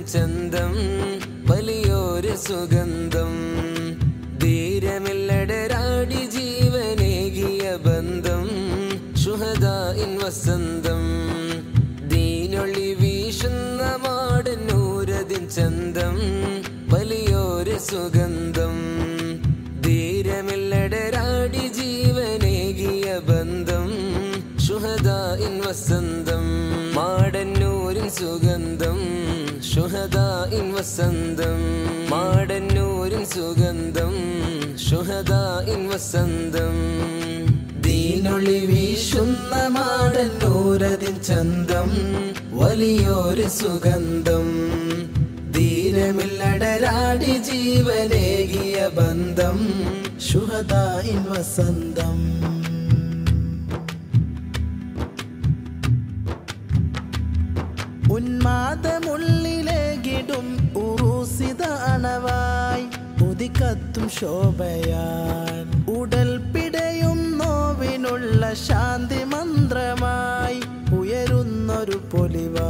ചന്തം വലിയൊരു സുഗന്ധം ധീരമില്ലടരാടി ജീവനേകിയ ബന്ധം ശുഹദായിൻ വസന്തം ദീനൊളി വീശുന്ന മാടന്നൂരതിൻ ചന്തം വലിയൊരു സുഗന്ധം ധീരമില്ലടരാടി ജീവനേകിയ ബന്ധം ശുഹദായിൻ വസന്തം മാടന്നൂരിൻ സുഗന്ധം ശുഹദായിൻ വസന്തം മാടന്നൂരിൻ സുഗന്ധം ശുഹദായിൻ വസന്തം ദീനൊളി വീശുന്ന മാടന്നൂരതിൻ ചന്തം വലിയൊരു സുഗന്ധം ധീരമില്ലടരാടി ജീവനേകിയ ബന്ധം ശുഹദായിൻ വസന്തം ഉന്മാദമുള്ളിലേകിടും ഉറൂസിത അണവായി ഉദിക്കത്തും ശോഭയാൽ ഉടൽ പിടയും നോവിനുള്ള ശാന്തി മന്ത്രമായി ഉയരുന്നൊരു പൊലിവാ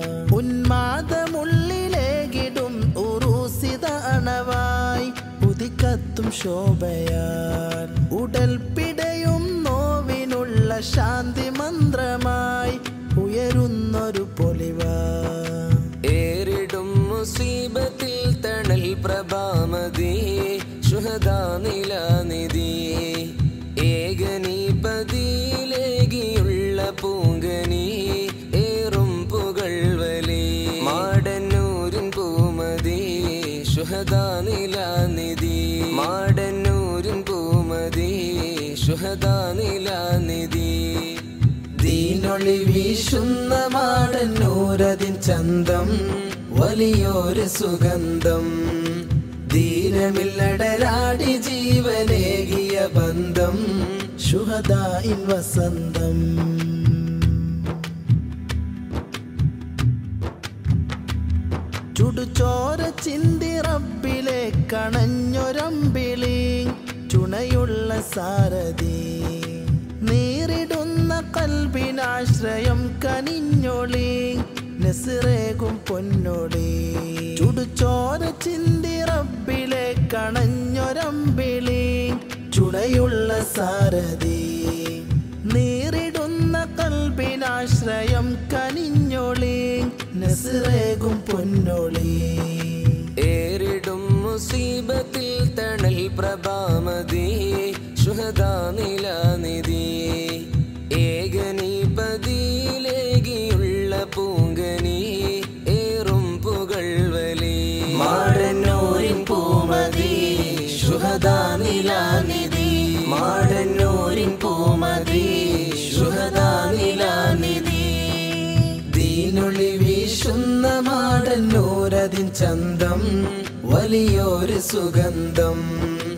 ഉന്മാദമുള്ളിലേകിടും ഉറൂസിത അണവായി ഉദിക്കത്തും ശോഭയാൽ ഉടൽ പിടയും നോവിനുള്ള ശാന്തി മന്ത്രമായി ഉയരുന്നൊരു പൊലിവാ ഏറിടും മുസീബത്തിൽ തണൽ പ്രഭാമതി ശുഹദാ നിലാനിധി ഏകനീ പതിയിലേകിയുള്ള പൂങ്കനി ഏറും പുകഴ്വലി മാടന്നൂരിൻ പൂമതി ശുഹദാ നിലാനിധി മാടന്നൂരിൻ പൂമതി ശുഹദാ നിലാനിധി ദീനൊളി വീശുന്ന മാടന്നൂരതിൻ ചന്തം വലിയൊരു സുഗന്ധം ധീരമില്ലടരാടി ജീവനേകിയ ബന്ധം ശുഹദായിൻ വസന്തം ചുടുചോര ചിന്തി റബ്ബിലെ കണഞ്ഞൊരമ്പിളി ചുണയുള്ള സാരഥി നേരിടുന്ന കൽബിനാശ്രയം കനിഞ്ഞൊളി നസിറേകും പൊന്നൊളി ചുടുചോര ചിന്തി റബ്ബിലെ കണഞ്ഞൊരമ്പിളി ചുണയുള്ള സാരഥി നേരിടുന്ന കൽബിനാശ്രയം കനിഞ്ഞൊളി നസിറേകും പൊന്നൊളി ഏറിടും മുസീബത്തിൽ തണൽ പ്രഭാമതി ശുഹദാ നിലാനിധി ഏകനീ പതിയിലേകിയുള്ള പൂങ്കനി ഏറും പുകഴ്വലി മാടന്നൂരിൻ പൂമതി ശുഹദാ നിലാനിധി മാടന്നൂരിൻ പൂമതി ശുഹദാ നിലാനിധി ദീനൊളി വീശുന്ന മാടന്നൂരതിൻ ചന്തം വലിയൊരു സുഗന്ധം